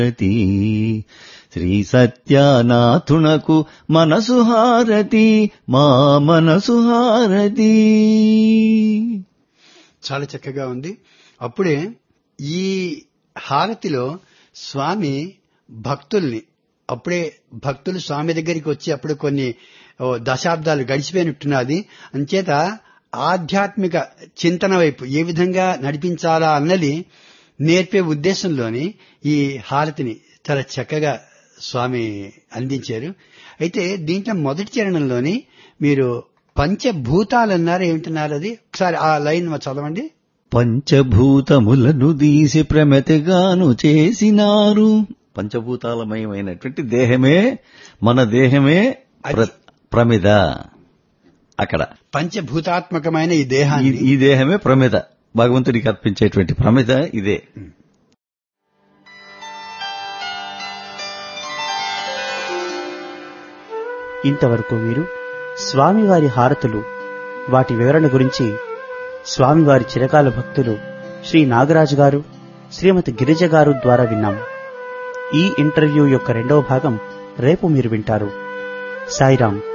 హారతి శ్రీ సత్యానాథునకు మనసు హారతి మా మనసు హారతి చాలా చక్కగా ఉంది అప్పుడే ఈ హారతిలో స్వామి భక్తుల్ని అప్పుడే భక్తులు స్వామి దగ్గరికి వచ్చి అప్పుడు కొన్ని ఓ, దశాబ్దాలు గడిచిపోయినట్టున్నది అంచేత ఆధ్యాత్మిక చింతన వైపు ఏ విధంగా నడిపించాలా అన్నది నేర్పే ఉద్దేశంలోని ఈ హారతిని చాలా చక్కగా స్వామి అందించారు అయితే దీంట్లో మొదటి చరణంలోని మీరు పంచభూతాలన్నారు ఏమిటన్నారు అది ఒకసారి ఆ లైన్ చదవండి పంచభూతములను తీసి ప్రమతిగాను చేసినారు పంచభూతాలమయమైనటువంటి దేహమే మన దేహమే ప్ర- ప్రమిద అక్కడ పంచభూతాత్మకమైన ఈ ఈ- దేహాన్ని ఈ దేహమే ప్రమిద భగవంతుడికి అర్పించేటువంటి ప్రమిద ఇదే ఇంతవరకు మీరు స్వామివారి హారతులు వాటి వివరణ గురించి స్వామివారి చిరకాల భక్తులు శ్రీ నాగరాజు గారు శ్రీమతి గిరిజ గారు ద్వారా విన్నాం ఈ ఇంటర్వ్యూ యొక్క రెండవ భాగం రేపు మీరు వింటారు సాయిరాం